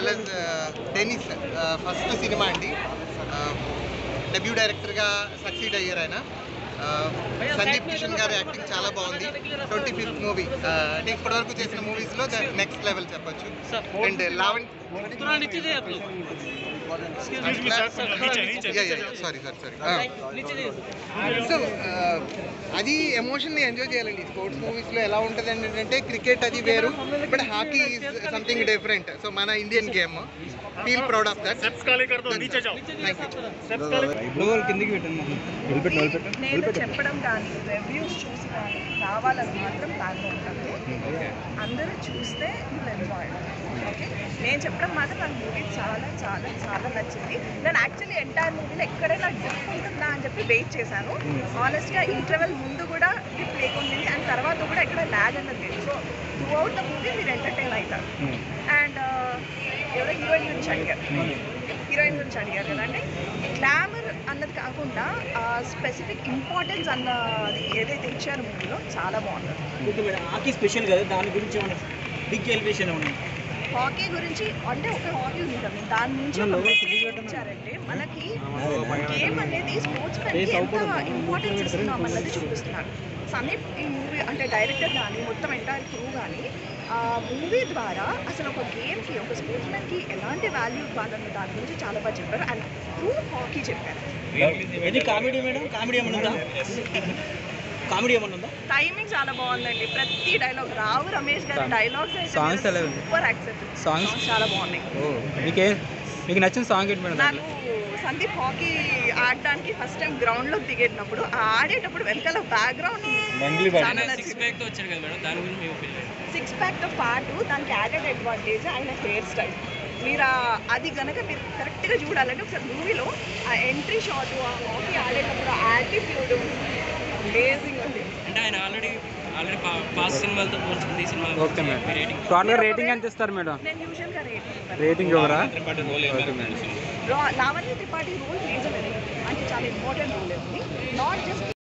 Well as tennis first cinema అండి debut డైరెక్టర్గా succeed అయ్యారు ఆయన Uh, సందీప్ కిషన్ గారి యాక్టింగ్ చాలా బాగుంది ట్వంటీ ఫిఫ్త్ మూవీ అంటే ఇప్పటివరకు చేసిన మూవీస్లో నెక్స్ట్ లెవెల్ చెప్పొచ్చు and Lavan sorry sorry sorry so అది ఎమోషన్ని ఎంజాయ్ చేయాలండి స్పోర్ట్స్ మూవీస్లో ఎలా ఉంటుంది అంటే క్రికెట్ అది వేరు but hockey is something different so మన Indian game feel proud of that thank you కిందికి పెట్టండి నేను చెప్పడం కానీ రివ్యూస్ చూసి కానీ రావాలని మాత్రం ప్లాన్లో ఉంటాను అందరూ చూస్తే యూ ఎంజాయ్ ఓకే నేను చెప్పడం మాత్రం నాకు మూవీ చాలా చాలా చాలా నచ్చింది నేను యాక్చువల్లీ ఎంటైర్ మూవీలో ఎక్కడైనా డిప్ ఉంటుందా అని చెప్పి వెయిట్ చేశాను ఆనెస్ట్గా ఇంటర్వెల్ ముందు కూడా డిప్ లేకుండింది అండ్ తర్వాత కూడా ఎక్కడ ల్యాగ్ అన్నది లేదు so throughout the movie మీరు ఎంటర్టైన్ అవుతారు అండ్ ఎవరో హీరోయిన్ గురించి అడిగారు హీరోయిన్ గురించి అడిగారు కదా అంటే గ్లామర్ అన్నది కాకుండా స్పెసిఫిక్ ఇంపార్టెన్స్ అన్నది ఏదైతే ఇచ్చారో మూవీలో చాలా బాగుంటుంది ఓకే మేడం హాకీ స్పెషల్ కదా దాని గురించి ఏమైనా బిగ్ ఎలివేషన్ ఏమైనా హాకీ గురించి అంటే ఒక హాకీ ఉంటుంది దాని నుంచి ఒక message ఇచ్చారంటే మనకి గేమ్ అనేది స్పోర్ట్స్ ఎంత ఇంపార్టెన్స్ ఇస్తున్నాం అన్నది చూపిస్తున్నారు సందీప్ ఈ మూవీ అంటే డైరెక్టర్ కానీ మొత్తం ఎంటైర్ క్రూ కానీ ఆ మూవీ ద్వారా అసలు ఒక గేమ్కి ఒక స్పోర్ట్స్ మ్యాన్కి ఎలాంటి వాల్యూ ఇవ్వాలన్న దాని గురించి చాలా బాగా చెప్పారు అండ్ త్రూ హాకీ చెప్పారు ఇది కామెడీ మేడం కామెడీ ఏమైనా ఉందా కామెడీ ఏమైనా ఉందా టైమింగ్ చాలా బాగుందండి ప్రతి డైలాగ్ రావు రమేష్ గారి డైలాగ్స్ Songs ఎలా ఉంది? Super accept Songs? చాలా బాగున్నాయి ఓ మీకే మీకు నచ్చిన సాంగ్ ఏంటి మేడం నాకు సందీప్ హాకీ ఆడడానికి ఫస్ట్ టైం గ్రౌండ్ లో దిగేటప్పుడు ఆ ఆడేటప్పుడు వెనకాల బ్యాక్గ్రౌండ్ చాలా సిక్స్ ప్యాక్ తో పాటు దానికి యాడెడ్ అడ్వాంటేజ్ ఆయన హెయిర్ స్టైల్ మీరు ఆ- అది గనక మీరు కరెక్ట్గా చూడాలంటే ఒకసారి మూవీలో ఆ ఎంట్రీ షాట్ ఆ హాకీ ఆడేటప్పుడు ఆ యాటిట్యూడ్ అమేజింగ్ ఉంది అంటే ఆయన ఆల్రెడీ ఆల్రెడీ పాస్ సినిమాలతో పోల్చుకుంది ఈ సినిమా ఓకే మేడం టోటల్గా రేటింగ్ ఎంత ఇస్తారు మేడం నేను యూజువల్గా రేటింగ్ రేటింగ్ ఎవరా లావణ్య త్రిపాఠి రోల్ మేజర్ అంటే చాలా ఇంపార్టెంట్ రోల్ ఉంది నాట్ జస్ట్